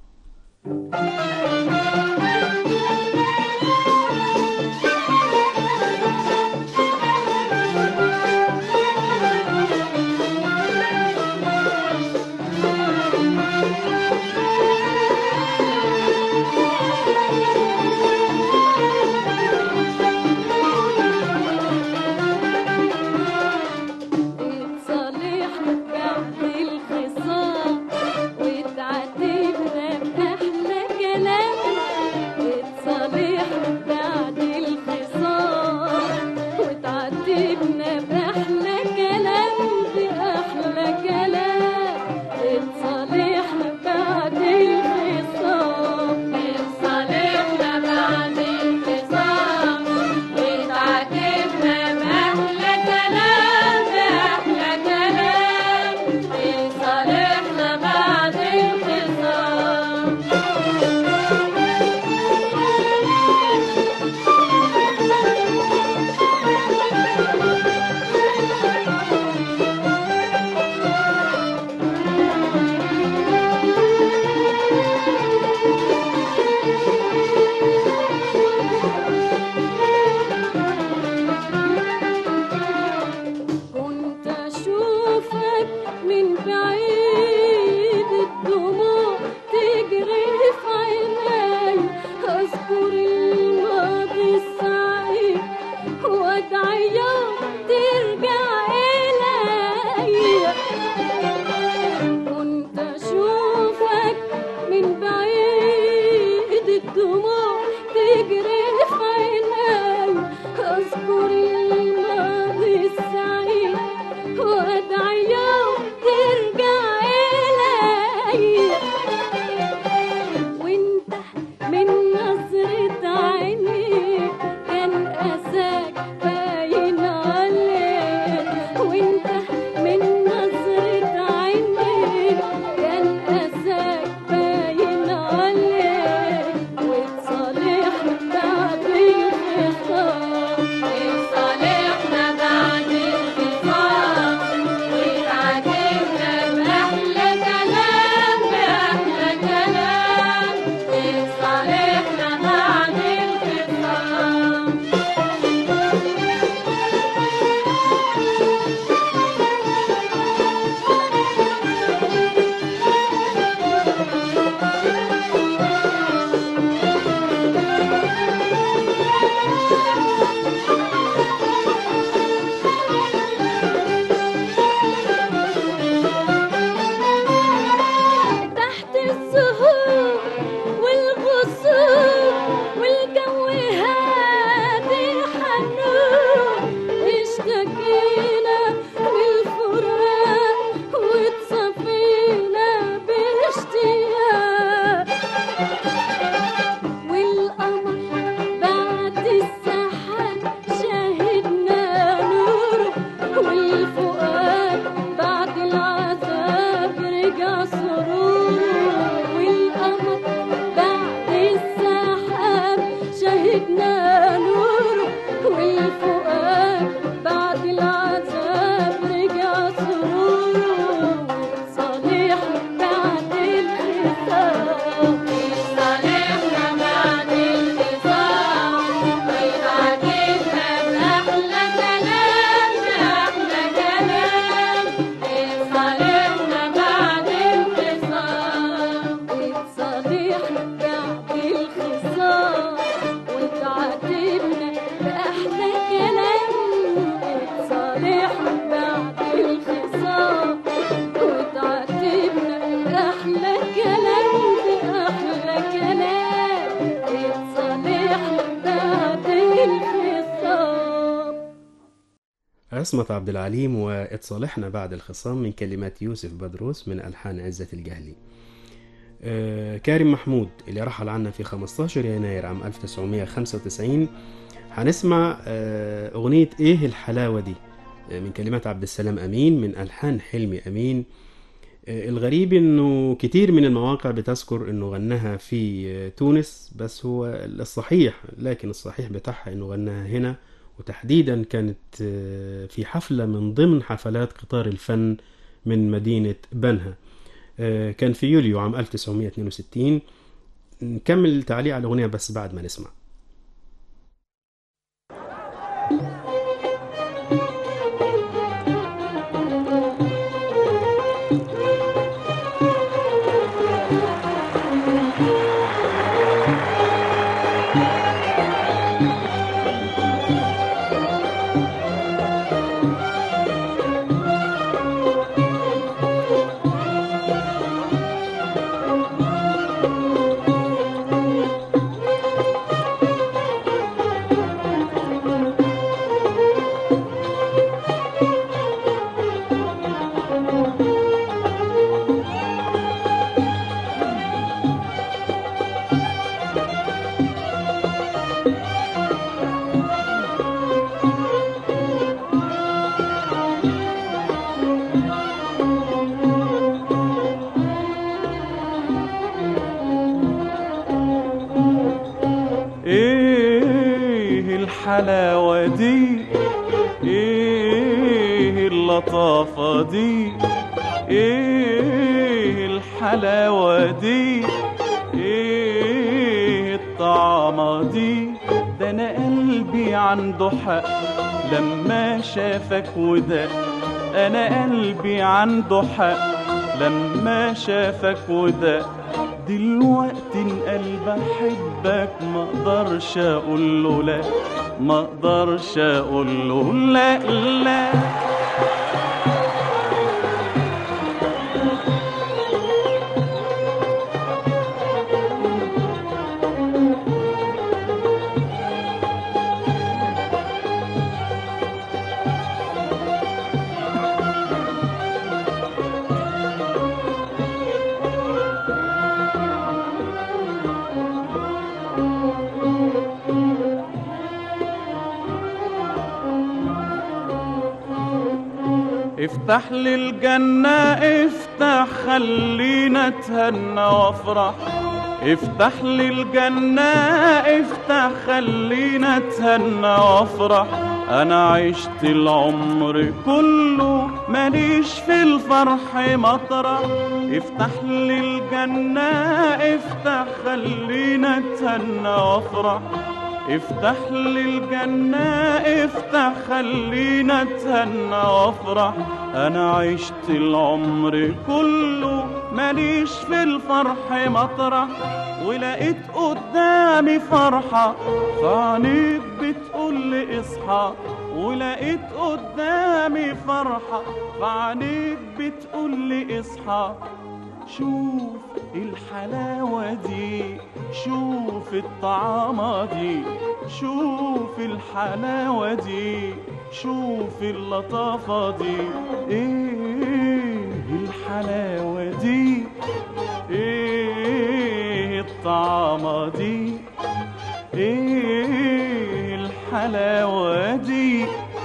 اتصالحنا بعد الخصام وتعاتبنا بأحلى كلام اتصالحنا بعد الخصام وتعاتبنا بأحلى كلام بأحلى كلام اتصالحنا بعد الخصام اتصالحنا بعد الخصام وتعاتبنا بأحلى كلام بأحلى كلام اتصالحنا بعد الخصام كنت أشوفك من بعيد الدموع تجري في عيني أذكر الماضي السعيد وأدعي يوم ترجع إلي كنت أشوفك من بعيد الدموع تجري في عيني أذكر الماضي السعيد وأدعي يوم ترجع إلي وانت من نظرة عينيك كان أساك باين عليك وانت من نظرة عينيك كان أساك باين عليك وتصالحنا بعد الخصام اتصالحنا بعد الخصام وتعاتبنا بأحلى كلام بأحلى كلام اتصالحنا بعد الخصام تحت الزهور والغصون والجو هادي حنون اشتكينا من الفراق وتصفينا باشتياق والقمر بعد السحاب شاهدنا نوره والفؤاد بعد العذاب رجع سروره والقمر بعد السحاب شاهدنا نوره والفؤاد بعد العذاب رجع سروره صالحنا بعد الخصام اتصالحنا بعد الخصام وتعاتبنا بأحلى كلام بأحلى كلام اتصالحنا بعد الخصام اتصالحنا بعد الخصام وتعاتبنا بأحلى كلام اتصالحنا بعد الخصام وتعاتبنا بأحلى كلام بأحلى كلام اتصالحنا بعد الخصام عصمت عبد العليم واتصالحنا بعد الخصام من كلمات يوسف بدروس من ألحان عزة الجهلي آه، كارم محمود اللي رحل عنا في 15 يناير عام 1995 هنسمع آه، أغنية إيه الحلاوة دي آه، من كلمات عبد السلام أمين من ألحان حلمي أمين آه، الغريب انه كتير من المواقع بتذكر انه غناها في آه، تونس بس هو الصحيح لكن الصحيح بتاعها انه غناها هنا وتحديدا كانت آه، في حفلة من ضمن حفلات قطار الفن من مدينة بنها آه، كان في يوليو عام 1962 نكمل التعليق على الأغنية بس بعد ما نسمع ايه الحلاوة دي ايه اللطافة دي ايه الحلاوة دي ايه الطعمة دي ده انا قلبي عنده حق لما شافك وده انا قلبي عنده حق لما شافك وده دلوقتي ان قلب احبك ما اقدرش اقول له لا ما اقدرش اقول له لا لا افتح لي الجنة افتح خلينا اتهنى وافرح افتح لي الجنة افتح خلينا اتهنى وافرح انا عشت العمر كله ماليش في الفرح مطرح افتح لي الجنة افتح خلينا اتهنى وافرح افتح لي الجنة افتح خلينا اتهنى وافرح انا عشت العمر كله ماليش في الفرح مطرح ولقيت قدامي فرحة فعنيك بتقول لي اصحى ولقيت قدامي فرحة فعنيك بتقول لي اصحى شوف الحلاوة دي شوف الطعامة دي شوف الحلاوة دي شوف اللطافة دي ايه الحلاوة دي ايه الطعامة دي ايه الحلاوة دي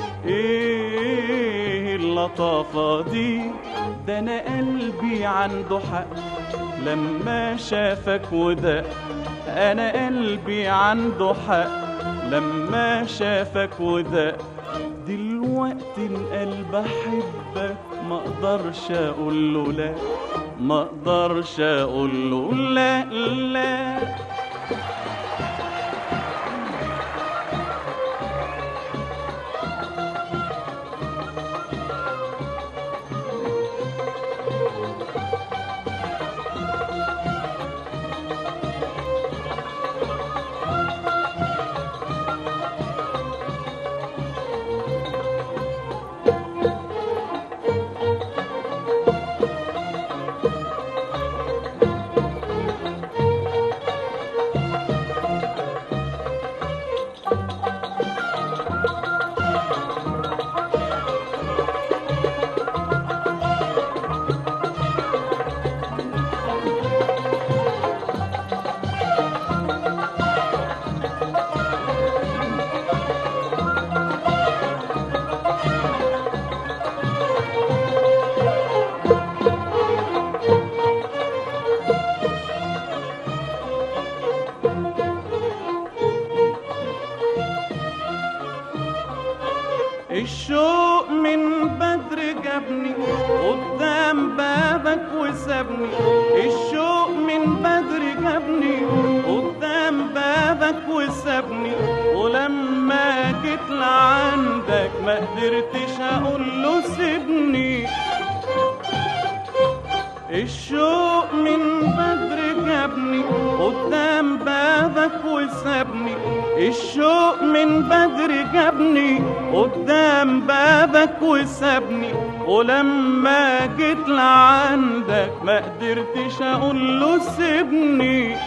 ايه اللطافة دي ده انا قلبي عنده حق لما شافك وده انا قلبي عنده حق لما شافك وده دلوقتي القلب احبك ما اقدرش اقول له لا ما اقدرش اقول له لا لا الشوق من بدر جابني قدام بابك وسابني الشوق من بدر جابني قدام بابك وسابني ولما جيت لعندك ما قدرتش اقول له سيبني الشوق من بدر جابني قدام بابك وسابني الشوق من بدر جابني قدام بابك وسابني ولما جيت لعندك ما قدرتش اقول له سيبني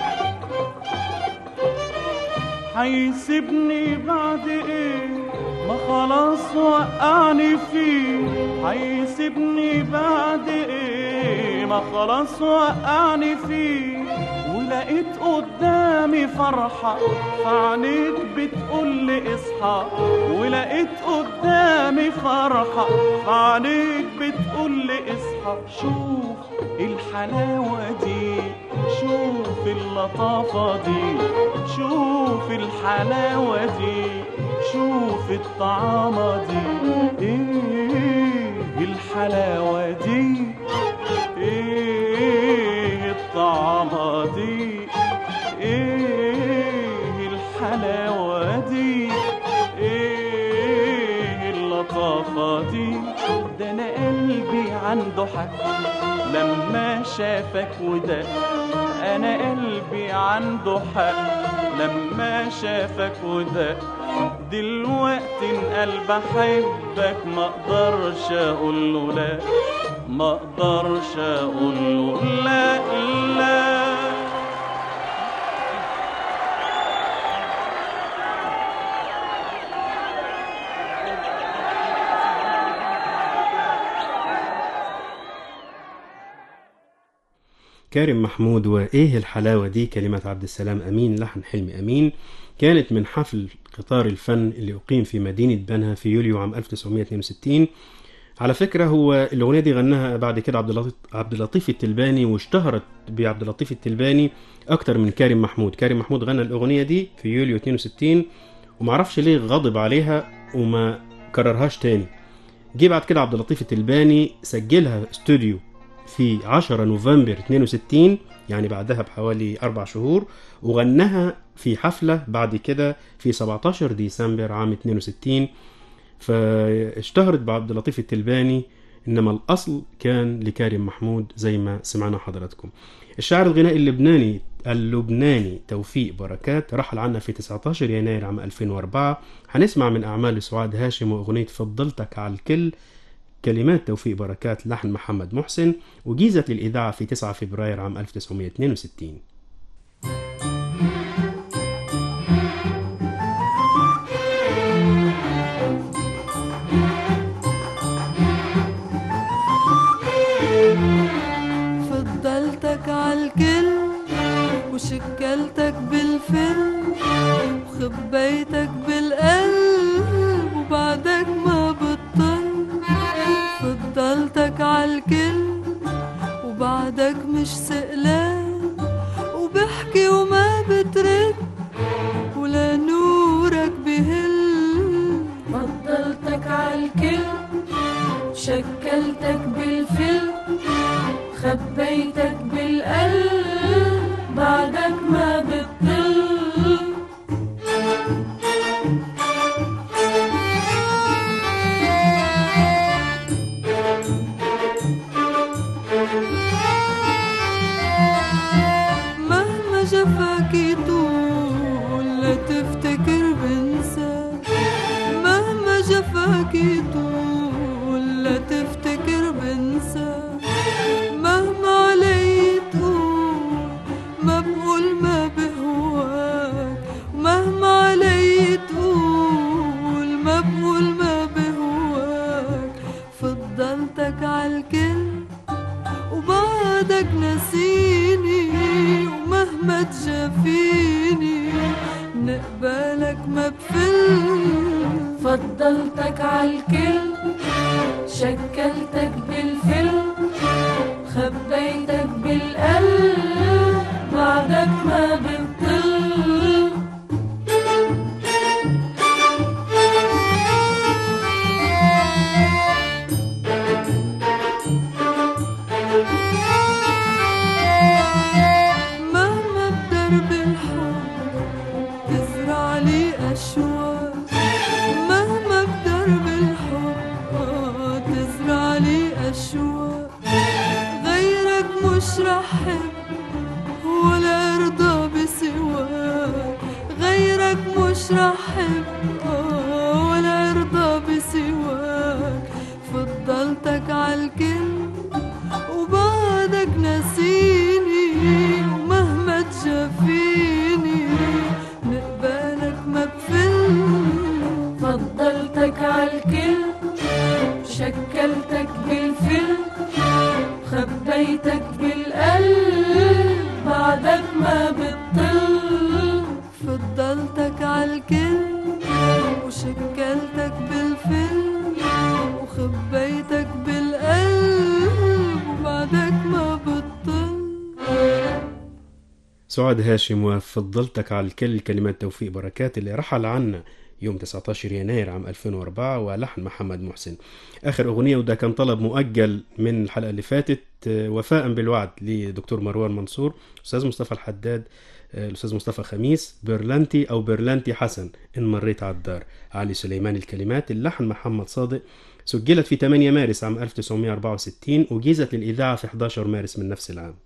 هيسيبني بعد ايه ما خلاص وقعني فيه هيسيبني بعد ايه ما خلاص وقعني فيه ولقيت قدامي فرحة فعنيك بتقول لي اصحى ولقيت قدامي فرحة فعنيك بتقول لي اصحى شوف الحلاوة دي شوف اللطافة دي شوف الحلاوة دي شوف الطعامة دي ايه الحلاوة دي ايه الطعامة دي ايه الحلاوة دي ايه اللطافة دي ده انا قلبي عنده حق لما شافك وده انا قلبي عنده حق لما شافك وده دلوقتي ان قلب احبك ما اقدرش اقول له لا ما اقدرش اقول له لا لا كارم محمود وإيه الحلاوة دي كلمة عبد السلام أمين لحن حلمي أمين كانت من حفل قطار الفن اللي أقيم في مدينة بنها في يوليو عام 1962 على فكرة هو الأغنية دي غناها بعد كده عبد اللطيف عبد اللطيف التلباني واشتهرت بعبد اللطيف التلباني أكتر من كارم محمود كارم محمود غنى الأغنية دي في يوليو 62 ومعرفش ليه غضب عليها وما كررهاش تاني جه بعد كده عبد اللطيف التلباني سجلها استوديو في 10 نوفمبر 62 يعني بعدها بحوالي أربع شهور وغناها في حفلة بعد كده في 17 ديسمبر عام 62 فاشتهرت بعبد اللطيف التلباني إنما الأصل كان لكارم محمود زي ما سمعنا حضراتكم الشاعر الغنائي اللبناني اللبناني توفيق بركات رحل عنا في 19 يناير عام 2004 هنسمع من أعمال سعاد هاشم وأغنية فضلتك على الكل كلمات توفيق بركات لحن محمد محسن وجيزت للإذاعة في 9 فبراير عام 1962 فضلتك عالكل وشكلتك بالفل وخبيتك بالقلب وبعدك ما بطل فضلتك عالكل وبعدك مش سئلان وبحكي وما بترد ولا نورك بهل فضلتك عالكل شكلتك بالفل خبيتك بالقلب بعدك ما بتضل مهما جفاك يطول لا تفتكر بنساك مهما جفاك يطول لا تفتكر بنساك مهما علي تقول ما بقول ما بهواك مهما علي تقول ما بقول ما بهواك فضلتك عالكل وبعدك نسيني ومهما تجافيني نقبلك ما بفل فضلتك عالكل شكلتك بالفل خبيتك بالقلب بعدك ما بتضل بدرب الحب تزرع لي أشواق مهما بدرب الحب آه، تزرع لي أشواق غيرك مش رح أحب ولا أرضى بسواك غيرك مش رح أحب آه، ولا أرضى بسواك فضلتك عالكل وبعدك ناسيني ومهما تجافيني نقبالك ما بفل فضلتك عالكل شكلتك بالفل خبيتك بالقلب بعدك ما بتطل فضلتك عالكل وشكلتك بالفل وخبيتك بالقلب وبعدك ما بتطل سعاد هاشم وفضلتك على الكل كلمات توفيق بركات اللي رحل عنا يوم 19 يناير عام 2004 ولحن محمد محسن آخر أغنية وده كان طلب مؤجل من الحلقة اللي فاتت آه، وفاء بالوعد لدكتور مروان منصور أستاذ مصطفى الحداد آه، الأستاذ مصطفى خميس برلنتي أو برلنتي حسن إن مريت على الدار علي سليمان الكلمات اللحن محمد صادق سجلت في 8 مارس عام 1964 وجيزت للإذاعة في 11 مارس من نفس العام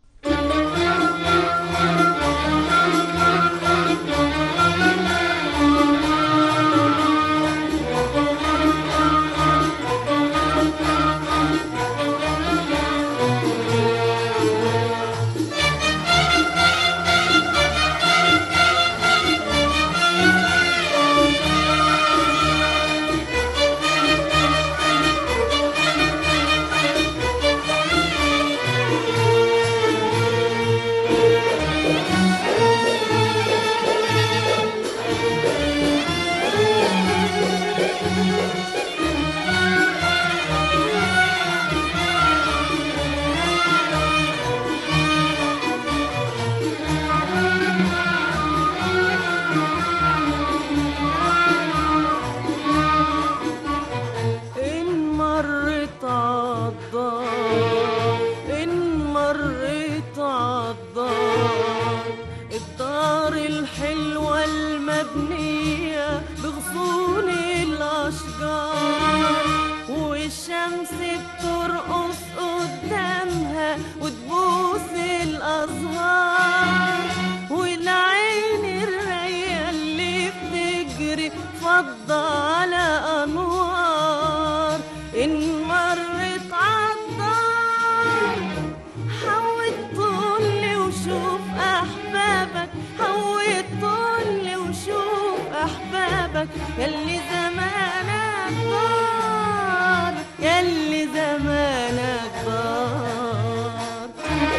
إن مرت عالدار إن مرت عالدار الدار الحلوة المبنية بغصون الأشجار والشمس بترقص قدامها وتبوس الأزهار والعين الرايقة اللي بتجري فضة على أنوار إن مرت عالدار حاول طولي وشوف أحبابك حاول طولي وشوف أحبابك يلي زمانك دار يلي زمانك دار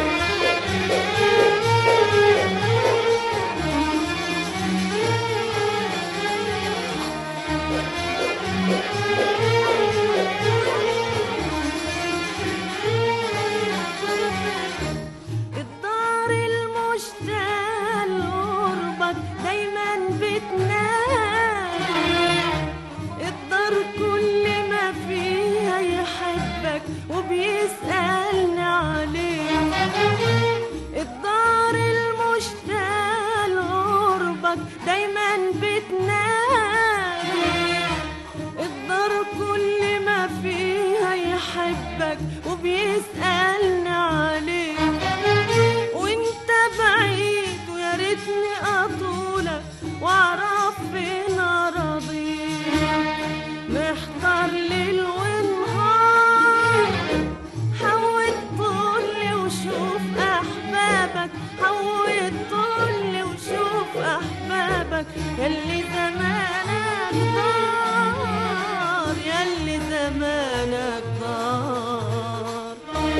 الدار المشتاق لقربك دايما بتنادي الدار كل ما فيها يحبك وبيسألني عليك الدار المشتاق لقربك دايما بتنادي الدار كل ما فيها يحبك وبيسألني عليك وانت بعيد ويا ريتني اطولك واعرف فين اراضيك محتار ليل ونهار حاول طولي وشوف احبابك حاول طولي وشوف احبابك يلي زمانك دار يلي زمانك دار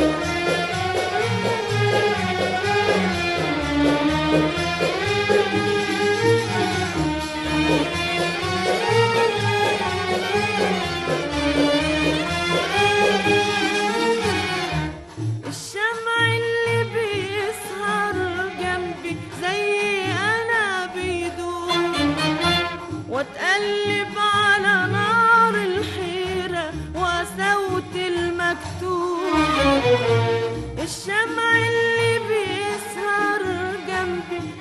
الشمع اللي بيسهر جنبي زي انا بيدوم واتقلب على نار الحيرة وصوت المكتوب الشمع اللي بيسهر جنبي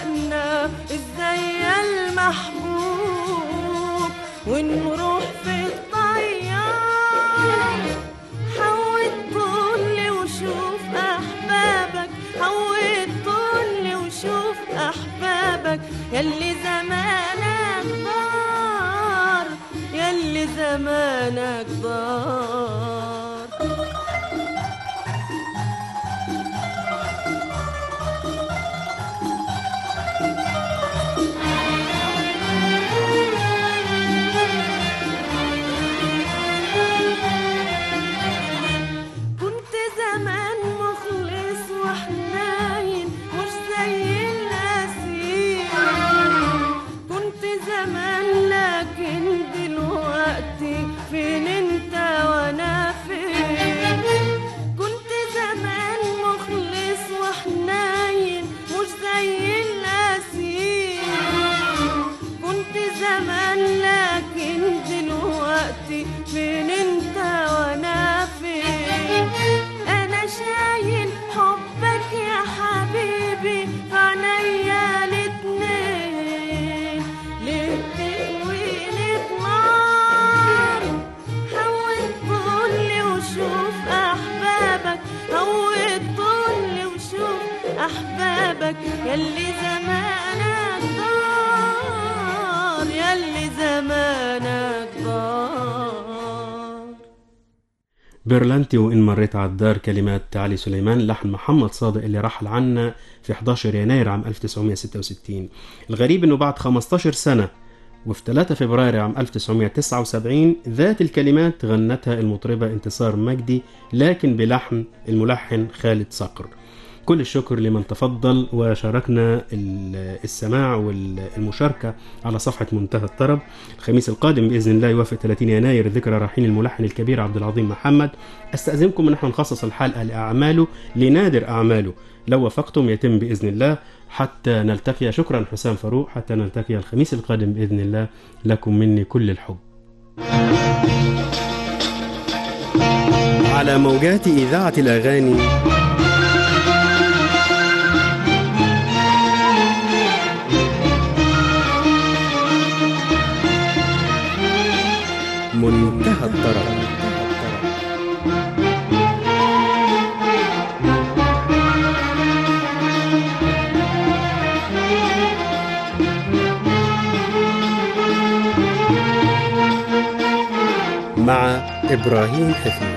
اشتقنا ازاي يا المحبوب ونروح في الطيار حاول طولي وشوف احبابك حاول طولي وشوف احبابك يلي زمانك ضار يلي زمانك ضار كنت زمان مخلص وحنين مش زي الأسير كنت زمان لكن دلوقتي فين انت وانا فين كنت زمان مخلص وحنين مش زي الأسير كنت زمان لكن دلوقتي فين انت وانا فين انا شايل حبك يا حبيبي في عينيا الاتنين ليه تقويني بنار حاول طولي وشوف احبابك حول طولي وشوف احبابك يلي زمانك دار يلي زمانك دار برلنتي وإن مريت على الدار كلمات علي سليمان لحن محمد صادق اللي رحل عنا في 11 يناير عام 1966 الغريب إنه بعد 15 سنة وفي 3 فبراير عام 1979 ذات الكلمات غنتها المطربة انتصار مجدي لكن بلحن الملحن خالد صقر كل الشكر لمن تفضل وشاركنا ال- السماع والمشاركة على صفحة منتهى الطرب الخميس القادم بإذن الله يوافق 30 يناير ذكرى رحيل الملحن الكبير عبد العظيم محمد أستأذنكم أن احنا نخصص الحلقة لأعماله لنادر أعماله لو وافقتم يتم بإذن الله حتى نلتقي شكرا حسام فاروق حتى نلتقي الخميس القادم بإذن الله لكم مني كل الحب على موجات إذاعة الأغاني منتهى الطرب مع إبراهيم حفيظ